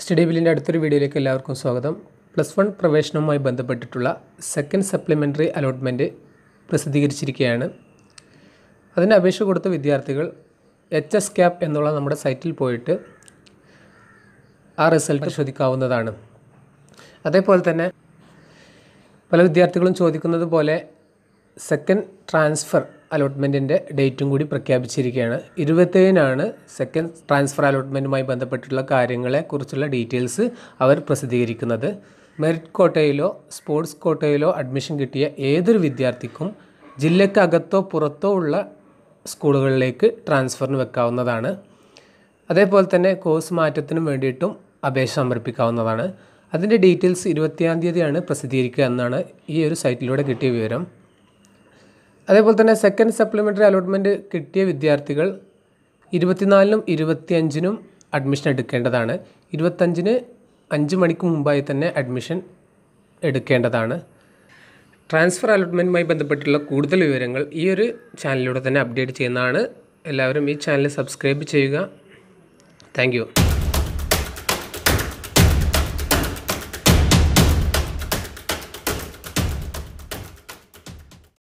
study ബില്ലിൻ്റെ അടുത്തൊരു വീഡിയോയിലേക്ക് എല്ലാവർക്കും സ്വാഗതം പ്ലസ് വൺ പ്രവേശനവുമായി ബന്ധപ്പെട്ടിട്ടുള്ള സെക്കൻഡ് സപ്ലിമെൻ്ററി അലോട്ട്മെൻറ്റ് പ്രസിദ്ധീകരിച്ചിരിക്കുകയാണ് അതിന് അപേക്ഷ കൊടുത്ത വിദ്യാർത്ഥികൾ എച്ച് എസ് ക്യാപ് എന്നുള്ള നമ്മുടെ സൈറ്റിൽ പോയിട്ട് ആ റിസൾട്ട് പരിശോധിക്കാവുന്നതാണ് അതേപോലെ തന്നെ പല വിദ്യാർത്ഥികളും ചോദിക്കുന്നത് പോലെ സെക്കൻഡ് ട്രാൻസ്ഫർ അലോട്ട്മെൻറ്റിൻ്റെ ഡേറ്റും കൂടി പ്രഖ്യാപിച്ചിരിക്കുകയാണ് ഇരുപത്തേഴിനാണ് സെക്കൻഡ് ട്രാൻസ്ഫർ അലോട്ട്മെൻറ്റുമായി ബന്ധപ്പെട്ടുള്ള കാര്യങ്ങളെക്കുറിച്ചുള്ള ഡീറ്റെയിൽസ് അവർ പ്രസിദ്ധീകരിക്കുന്നത് മെറിറ്റ് കോട്ടയിലോ സ്പോർട്സ് കോട്ടയിലോ അഡ്മിഷൻ കിട്ടിയ ഏതൊരു വിദ്യാർത്ഥിക്കും ജില്ലക്കകത്തോ പുറത്തോ ഉള്ള സ്കൂളുകളിലേക്ക് ട്രാൻസ്ഫറിന് വെക്കാവുന്നതാണ് അതേപോലെ തന്നെ കോഴ്സ് മാറ്റത്തിനും വേണ്ടിയിട്ടും അപേക്ഷ സമർപ്പിക്കാവുന്നതാണ് അതിൻ്റെ ഡീറ്റെയിൽസ് ഇരുപത്തിയാം തീയതിയാണ് പ്രസിദ്ധീകരിക്കുക എന്നാണ് ഈ ഒരു സൈറ്റിലൂടെ കിട്ടിയ വിവരം അതേപോലെ തന്നെ സെക്കൻഡ് സപ്ലിമെൻ്ററി അലോട്ട്മെൻറ്റ് കിട്ടിയ വിദ്യാർത്ഥികൾ ഇരുപത്തിനാലിനും ഇരുപത്തിയഞ്ചിനും അഡ്മിഷൻ എടുക്കേണ്ടതാണ് ഇരുപത്തഞ്ചിന് അഞ്ച് മണിക്ക് മുമ്പായി തന്നെ അഡ്മിഷൻ എടുക്കേണ്ടതാണ് ട്രാൻസ്ഫർ അലോട്ട്മെൻറ്റുമായി ബന്ധപ്പെട്ടുള്ള കൂടുതൽ വിവരങ്ങൾ ഈ ഒരു ചാനലിലൂടെ തന്നെ അപ്ഡേറ്റ് ചെയ്യുന്നതാണ് എല്ലാവരും ഈ ചാനൽ സബ്സ്ക്രൈബ് ചെയ്യുക താങ്ക്